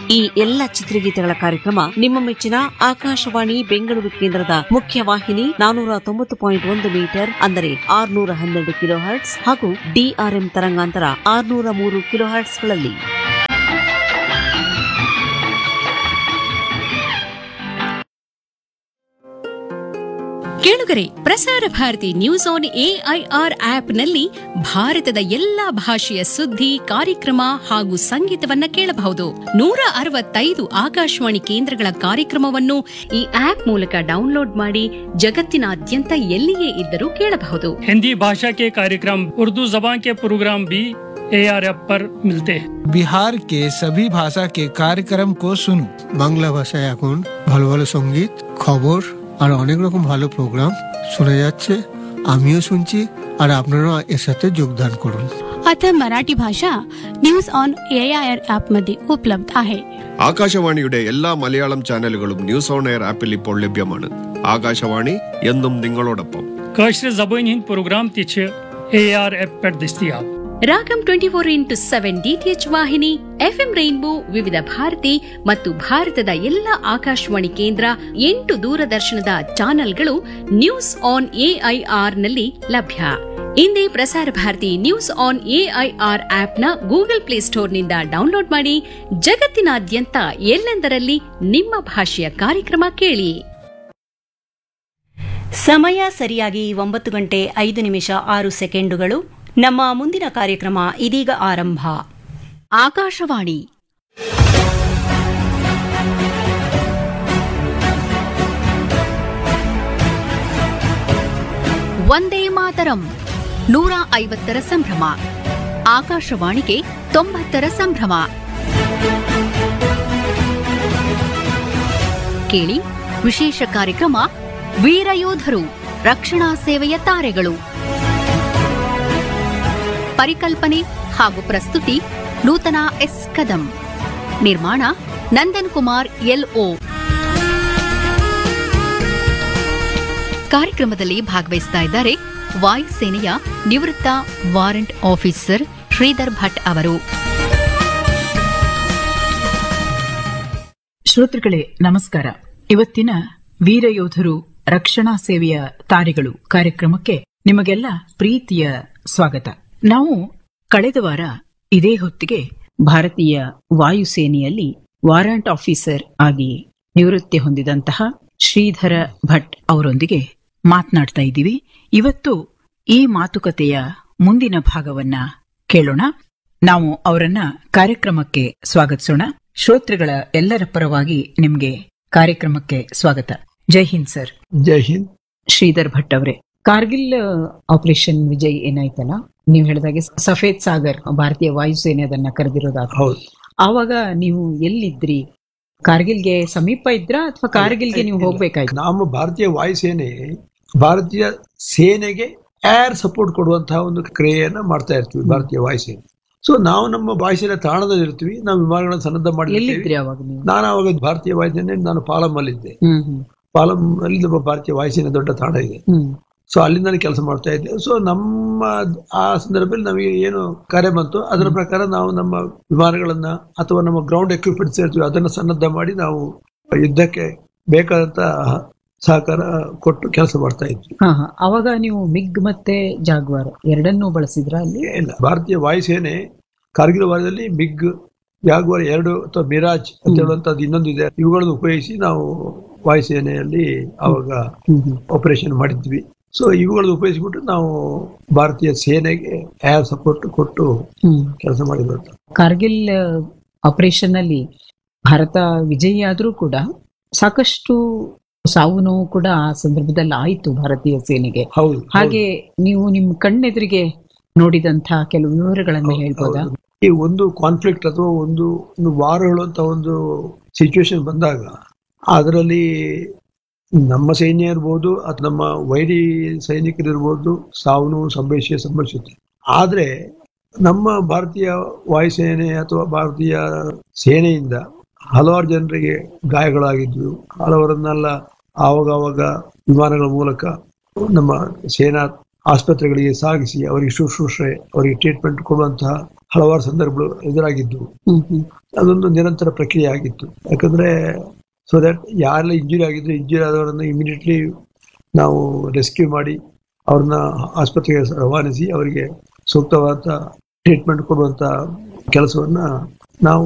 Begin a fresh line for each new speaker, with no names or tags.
ಈ ಎಲ್ಲ ಚಿತ್ರಗೀತೆಗಳ ಕಾರ್ಯಕ್ರಮ ನಿಮ್ಮ ಮೆಚ್ಚಿನ ಆಕಾಶವಾಣಿ ಬೆಂಗಳೂರು ಕೇಂದ್ರದ ಮುಖ್ಯ ವಾಹಿನಿ ನಾನೂರ ತೊಂಬತ್ತು ಪಾಯಿಂಟ್ ಒಂದು ಮೀಟರ್ ಅಂದರೆ ಆರ್ನೂರ ಹನ್ನೆರಡು ಕಿಲೋ ಹರ್ಟ್ಸ್ ಹಾಗೂ ಡಿಆರ್ಎಂ ತರಂಗಾಂತರ ಆರ್ನೂರ ಮೂರು ಕಿಲೋ ಹರ್ಟ್ಸ್ಗಳಲ್ಲಿ
ಕೇಳುಗರೆ ಪ್ರಸಾರ ಭಾರತಿ ನ್ಯೂಸ್ ಆನ್ ಎಐಆರ್ ಆಪ್ನಲ್ಲಿ ಭಾರತದ ಎಲ್ಲಾ ಭಾಷೆಯ ಸುದ್ದಿ ಕಾರ್ಯಕ್ರಮ ಹಾಗೂ ಸಂಗೀತವನ್ನ ಕೇಳಬಹುದು ನೂರ ಅರವತ್ತೈದು ಆಕಾಶವಾಣಿ ಕೇಂದ್ರಗಳ ಕಾರ್ಯಕ್ರಮವನ್ನು ಈ ಆಪ್ ಮೂಲಕ ಡೌನ್ಲೋಡ್ ಮಾಡಿ ಜಗತ್ತಿನಾದ್ಯಂತ ಎಲ್ಲಿಯೇ ಇದ್ದರೂ ಕೇಳಬಹುದು
हिंदी भाषा के कार्यक्रम उर्दू जबान के प्रोग्राम भी ए आर एफ पर मिलते हैं
বিহার কে সবই ভাষা কে কার্যক্রম কো শুনু
বাংলা ভাষায় এখন ভালো ভালো সঙ্গীত খবর আর অনেক রকম ভালো প্রোগ্রাম শোনা যাচ্ছে আমিও শুনছি আর আপনারাও এর সাথে যোগদান করুন
आता मराठी भाषा news on A I R मध्ये उपलब्ध आहे
ആകാശവാണിയുടെ എല്ലാ മലയാളം ചാനലുകളും ന്യൂസ് ഓൺ എയർ ആപ്പിൽ ഇപ്പോൾ ലഭ്യമാണ് ആകാശവാണി എന്നും നിങ്ങളോടൊപ്പം
काशर जबान हिंद प्रोग्राम तिछ ए आर एफ पर दस्तियाब
Ragam twenty four into seven DTH ವಾಹಿನಿ ಎಫ್ಎಂ ರೈನ್ಬೋ ವಿವಿಧ ಭಾರತಿ ಮತ್ತು ಭಾರತದ ಎಲ್ಲ ಆಕಾಶವಾಣಿ ಕೇಂದ್ರ ಎಂಟು ದೂರದರ್ಶನದ ಚಾನೆಲ್ಗಳು ನ್ಯೂಸ್ ಆನ್ ಎಐಆರ್ ನಲ್ಲಿ ಲಭ್ಯ ಇಂದೇ Prasar Bharati news on AIR ಆಪ್ನ ಗೂಗಲ್ ಪ್ಲೇಸ್ಟೋರ್ನಿಂದ ಡೌನ್ಲೋಡ್ ಮಾಡಿ ಜಗತ್ತಿನಾದ್ಯಂತ ಎಲ್ಲೆಂದರಲ್ಲಿ ನಿಮ್ಮ ಭಾಷೆಯ ಕಾರ್ಯಕ್ರಮ ಕೇಳಿ
ಸಮಯ ಸರಿಯಾಗಿ ಒಂಬತ್ತು ಗಂಟೆ ಐದು ನಿಮಿಷ ಆರು ಸೆಕೆಂಡುಗಳು ನಮ್ಮ ಮುಂದಿನ ಕಾರ್ಯಕ್ರಮ ಇದೀಗ ಆರಂಭ
ಆಕಾಶವಾಣಿ ವಂದೇ ಮಾತರಂ ನೂರ ಐವತ್ತರ ಸಂಭ್ರಮ ಆಕಾಶವಾಣಿಗೆ ತೊಂಬತ್ತರ ಸಂಭ್ರಮ ಕೇಳಿ ವಿಶೇಷ ಕಾರ್ಯಕ್ರಮ ವೀರಯೋಧರು ರಕ್ಷಣಾ ಸೇವೆಯ ತಾರೆಗಳು ಪರಿಕಲ್ಪನೆ ಹಾಗೂ ಪ್ರಸ್ತುತಿ ನೂತನ ಎಸ್ ಕದಂ ನಿರ್ಮಾಣ ನಂದನ್ ಕುಮಾರ್ ಎಲ್ಒ ಕಾರ್ಯಕ್ರಮದಲ್ಲಿ ಭಾಗವಹಿಸ್ತಾ ಇದ್ದಾರೆ ವಾಯುಸೇನೆಯ ನಿವೃತ್ತ ವಾರೆಂಟ್ ಆಫೀಸರ್ ಶ್ರೀಧರ್ ಭಟ್ ಅವರು
ಶ್ರೋತೃಗಳೇ ನಮಸ್ಕಾರ ಇವತ್ತಿನ ವೀರಯೋಧರು ರಕ್ಷಣಾ ಸೇವೆಯ ತಾರೆಗಳು ಕಾರ್ಯಕ್ರಮಕ್ಕೆ ನಿಮಗೆಲ್ಲ ಪ್ರೀತಿಯ ಸ್ವಾಗತ ನಾವು ಕಳೆದ ವಾರ ಇದೇ ಹೊತ್ತಿಗೆ ಭಾರತೀಯ ವಾಯುಸೇನೆಯಲ್ಲಿ ವಾರಂಟ್ ಆಫೀಸರ್ ಆಗಿ ನಿವೃತ್ತಿ ಹೊಂದಿದಂತಹ ಶ್ರೀಧರ ಭಟ್ ಅವರೊಂದಿಗೆ ಮಾತನಾಡ್ತಾ ಇದ್ದೀವಿ ಇವತ್ತು ಈ ಮಾತುಕತೆಯ ಮುಂದಿನ ಭಾಗವನ್ನ ಕೇಳೋಣ ನಾವು ಅವರನ್ನ ಕಾರ್ಯಕ್ರಮಕ್ಕೆ ಸ್ವಾಗತಿಸೋಣ ಶ್ರೋತೃಗಳ ಎಲ್ಲರ ಪರವಾಗಿ ನಿಮ್ಗೆ ಕಾರ್ಯಕ್ರಮಕ್ಕೆ ಸ್ವಾಗತ ಜೈ ಹಿಂದ್ ಸರ್
ಜೈ ಹಿಂದ್
ಶ್ರೀಧರ್ ಭಟ್ ಅವರೇ ಕಾರ್ಗಿಲ್ ಆಪರೇಷನ್ ವಿಜಯ್ ಏನಾಯ್ತಲ್ಲ ನೀವು ಹೇಳಿದಾಗೆ ಸಫೇದ್ ಸಾಗರ್ ಭಾರತೀಯ ವಾಯುಸೇನೆ ಅದನ್ನ ಕರೆದಿರೋದಾಗ
ಹೌದು
ಆವಾಗ ನೀವು ಎಲ್ಲಿದ್ರಿ ಕಾರ್ಗಿಲ್ಗೆ ಸಮೀಪ ಇದ್ರಾ ಅಥವಾ ಕಾರ್ಗಿಲ್ಗೆ ನೀವು ಹೋಗ್ಬೇಕಾಯ್ತು
ನಮ್ಮ ಭಾರತೀಯ ವಾಯುಸೇನೆ ಭಾರತೀಯ ಸೇನೆಗೆ ಏರ್ ಸಪೋರ್ಟ್ ಕೊಡುವಂತಹ ಒಂದು ಕ್ರಿಯೆಯನ್ನ ಮಾಡ್ತಾ ಇರ್ತೀವಿ ಭಾರತೀಯ ವಾಯುಸೇನೆ ಸೊ ನಾವು ನಮ್ಮ ವಾಯುಸೇನೆ ತಾಣದಲ್ಲಿ ಇರ್ತೀವಿ ನಾವು ವಿಮಾನಗಳನ್ನು ಸನ್ನದ್ಧ ಮಾಡಿರ್ತೀವಿ
ಎಲ್ಲಿದ್ರಿ ಅವಾಗ ನೀವು
ನಾನು ಅವಾಗ ಭಾರತೀಯ ವಾಯುಸೇನೆ ನಾನು ಪಾಲಂ ಅಲ್ಲಿದ್ದೆ
ಹ್ಮ್ ಹ್ಮ್
ಪಾಲಂ ಅಲ್ಲಿ ನಮ್ಮ ಭಾರತೀಯ ವಾಯುಸೇನೆ ದೊಡ್ಡ ತಾಣ ಇದೆ
ಹ್ಮ್
ಸೊ ಅಲ್ಲಿಂದ ಕೆಲಸ ಮಾಡ್ತಾ ಇದ್ದೆ ಸೊ ನಮ್ಮ ಆ ಸಂದರ್ಭದಲ್ಲಿ ನಮಗೆ ಏನು ಕಾರ್ಯ ಬಂತು ಅದರ ಪ್ರಕಾರ ನಾವು ನಮ್ಮ ವಿಮಾನಗಳನ್ನ ಅಥವಾ ನಮ್ಮ ಗ್ರೌಂಡ್ ಎಕ್ವಿಪ್ಮೆಂಟ್ಸ್ ಇರ್ತೀವಿ ಅದನ್ನ ಸನ್ನದ್ಧ ಮಾಡಿ ನಾವು ಯುದ್ಧಕ್ಕೆ ಬೇಕಾದಂತ ಸಹಕಾರ ಕೊಟ್ಟು ಕೆಲಸ ಮಾಡ್ತಾ ಇದ್ವಿ
ಹಾ ಹಾ ಅವಾಗ ನೀವು ಮಿಗ್ ಮತ್ತೆ ಜಾಗ್ವಾರ್ ಎರಡನ್ನೂ ಬಳಸಿದ್ರ ಅಲ್ಲಿ
ಇಲ್ಲ ಭಾರತೀಯ ವಾಯುಸೇನೆ ಕಾರ್ಗಿಲ್ ವಾರದಲ್ಲಿ ಬಿಗ್ ಜಾಗ್ವಾರ್ ಎರಡು ಅಥವಾ ಮಿರಾಜ್ ಅಂತ ಹೇಳುವಂತದ್ದು ಇನ್ನೊಂದು ಇದೆ ಇವುಗಳನ್ನು ಉಪಯೋಗಿಸಿ ನಾವು ವಾಯುಸೇನೆಯಲ್ಲಿ ಅವಾಗ ಆಪರೇಷನ್ ಮಾಡಿದ್ವಿ ಸೊ ಇವುಗಳನ್ನು ಉಪಯೋಗಿಸ್ಬಿಟ್ಟು ನಾವು ಭಾರತೀಯ ಸೇನೆಗೆ ಏರ್ ಸಪೋರ್ಟ್ ಕೊಟ್ಟು
ಹ್ಮ್
ಕೆಲಸ ಮಾಡಿದ್ರು
ಕಾರ್ಗಿಲ್ ಆಪರೇಷನ್ ಅಲ್ಲಿ ಭಾರತ ವಿಜಯಿ ಆದ್ರೂ ಕೂಡ ಸಾಕಷ್ಟು ಸಾವು ನೋವು ಕೂಡ ಆ ಸಂದರ್ಭದಲ್ಲಿ ಆಯ್ತು ಭಾರತೀಯ ಸೇನೆಗೆ
ಹೌದು
ಹಾಗೆ ನೀವು ನಿಮ್ ಕಣ್ಣೆದುರಿಗೆ ನೋಡಿದಂತಹ ಕೆಲವು ವಿವರಗಳನ್ನ ಹೇಳ್ಬೋದಾ
ಹೌದು. ಈ ಒಂದು ಕಾನ್ಫ್ಲಿಕ್ಟ್ ಅಥವಾ ಒಂದು ಒಂದು ವಾರ ಹೇಳುವಂತ ಒಂದು ಸಿಚುವೇಶನ್ ಬಂದಾಗ ಅದರಲ್ಲಿ ನಮ್ಮ ಸೈನ್ಯ ಇರ್ಬೋದು ಅಥವಾ ನಮ್ಮ ವೈರಿ ಸೈನಿಕರಿರ್ಬೋದು ಸಾವು ನೋವು ಸಂಭವಿಸಿ ಸಂಭವಿಸುತ್ತೆ ಆದ್ರೆ ನಮ್ಮ ಭಾರತೀಯ ವಾಯುಸೇನೆ ಅಥವಾ ಭಾರತೀಯ ಸೇನೆಯಿಂದ ಹಲವಾರು ಜನರಿಗೆ ಗಾಯಗಳಾಗಿದ್ವು ಹಲವರನ್ನೆಲ್ಲ ಆವಾಗ ಆವಾಗ ವಿಮಾನಗಳ ಮೂಲಕ ನಮ್ಮ ಸೇನಾ ಆಸ್ಪತ್ರೆಗಳಿಗೆ ಸಾಗಿಸಿ ಅವರಿಗೆ ಶುಶ್ರೂಷೆ ಅವರಿಗೆ ಟ್ರೀಟ್ಮೆಂಟ್ ಕೊಡುವಂತಹ ಹಲವಾರು ಸಂದರ್ಭಗಳು ಎದುರಾಗಿದ್ದು
ಹ್ಮ್ ಹ್ಮ್
ಅದೊಂದು ನಿರಂತರ ಪ್ರಕ್ರಿಯೆ ಆಗಿತ್ತು ಯಾಕಂದ್ರೆ ಸೊ ದಟ್ ಯಾರೆಲ್ಲ ಇಂಜುರಿ ಆಗಿದ್ರು ಇಂಜುರಿ ಆದವರನ್ನು ಇಮಿಡಿಯೇಟ್ಲಿ ನಾವು ರೆಸ್ಕ್ಯೂ ಮಾಡಿ ಅವ್ರನ್ನ ಆಸ್ಪತ್ರೆಗೆ ರವಾನಿಸಿ ಅವರಿಗೆ ಸೂಕ್ತವಾದ ಟ್ರೀಟ್ಮೆಂಟ್ ಕೊಡುವಂತ ಕೆಲಸವನ್ನ ನಾವು